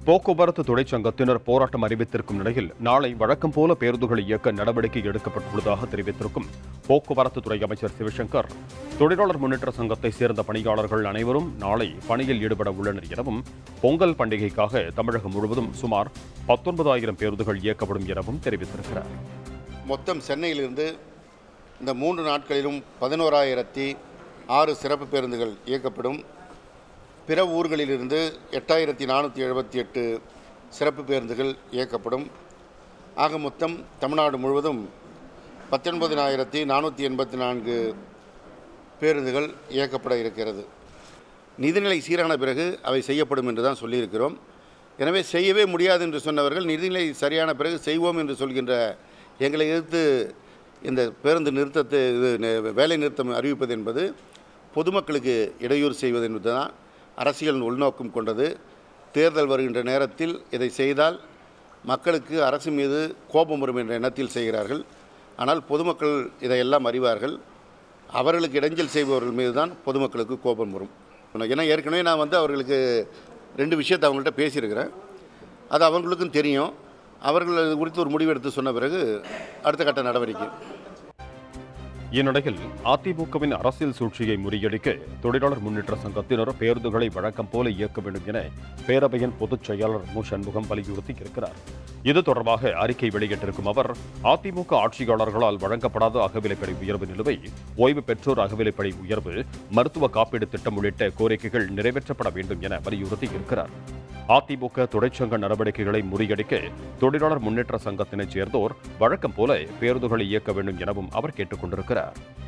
போக்குவரத்து தொழிற்சங்கத்தினர் போராட்டம் அறிவித்திருக்கும் நிலையில் நாளை வழக்கம் போல பேருந்துகளை இயக்க நடவடிக்கை எடுக்கப்பட்டுள்ளதாக தெரிவித்திருக்கும் போக்குவரத்து துறை அமைச்சர் சிவசங்கர் தொழிலாளர் முன்னேற்ற சங்கத்தை சேர்ந்த பணியாளர்கள் அனைவரும் நாளை பணியில் ஈடுபட உள்ளனர் எனவும் பொங்கல் பண்டிகைக்காக தமிழகம் முழுவதும் சுமார் பத்தொன்பதாயிரம் பேருந்துகள் இயக்கப்படும் எனவும் தெரிவித்திருக்கிறார் மொத்தம் சென்னையிலிருந்து இந்த மூன்று நாட்களிலும் பதினோராயிரத்தி ஆறு சிறப்பு பேருந்துகள் இயக்கப்படும் பிற ஊர்களிலிருந்து எட்டாயிரத்தி நானூற்றி எழுபத்தி எட்டு சிறப்பு பேருந்துகள் இயக்கப்படும் ஆக மொத்தம் தமிழ்நாடு முழுவதும் பத்தொன்பதினாயிரத்தி நானூற்றி எண்பத்தி நான்கு பேருந்துகள் இயக்கப்பட இருக்கிறது நிதிநிலை சீரான பிறகு அவை செய்யப்படும் என்று தான் சொல்லியிருக்கிறோம் எனவே செய்யவே முடியாது என்று சொன்னவர்கள் நிதிநிலை சரியான பிறகு செய்வோம் என்று சொல்கின்ற எங்களை எதிர்த்து இந்த பேருந்து நிறுத்தத்தை இது நெ- வேலை நிறுத்தம் அறிவிப்பது என்பது பொதுமக்களுக்கு இடையூறு செய்வது என்பது தான் அரசியல் உள்நோக்கம் கொண்டது தேர்தல் வருகின்ற நேரத்தில் இதை செய்தால் மக்களுக்கு அரசு மீது கோபம் வரும் என்ற எண்ணத்தில் செய்கிறார்கள் ஆனால் பொதுமக்கள் இதையெல்லாம் அறிவார்கள் அவர்களுக்கு இடைஞ்சல் செய்பவர்கள் மீது தான் பொதுமக்களுக்கு கோபம் வரும் ஏன்னா ஏற்கனவே நான் வந்து அவர்களுக்கு ரெண்டு விஷயத்தை அவங்கள்ட்ட பேசியிருக்கிறேன் அது அவங்களுக்கும் தெரியும் அவர்கள் அது குறித்து ஒரு முடிவெடுத்து சொன்ன பிறகு அடுத்த கட்ட நடவடிக்கை இந்நிலையில் அதிமுகவின் அரசியல் சூழ்ச்சியை முறியடிக்க தொழிலாளர் முன்னேற்ற சங்கத்தினர் பேருந்துகளை வழக்கம் போல இயக்க வேண்டும் என பேரவையின் பொதுச் செயலாளர் மு சண்முகம் வலியுறுத்தி இருக்கிறார் இது தொடர்பாக அறிக்கை வெளியிட்டிருக்கும் அவர் அதிமுக ஆட்சியாளர்களால் வழங்கப்படாத அகவிலைப்படி உயர்வு நிலுவை ஓய்வு பெற்றோர் அகவிலைப்படி உயர்வு மருத்துவ காப்பீடு திட்டம் உள்ளிட்ட கோரிக்கைகள் நிறைவேற்றப்பட வேண்டும் என வலியுறுத்தி இருக்கிறார் அதிமுக தொழிற்சங்க நடவடிக்கைகளை முறியடிக்க தொழிலாளர் முன்னேற்ற சங்கத்தினைச் சேர்ந்தோர் வழக்கம் போல பேருந்துகளை இயக்க வேண்டும் எனவும் அவர் கேட்டுக் கொண்டிருக்கிறார்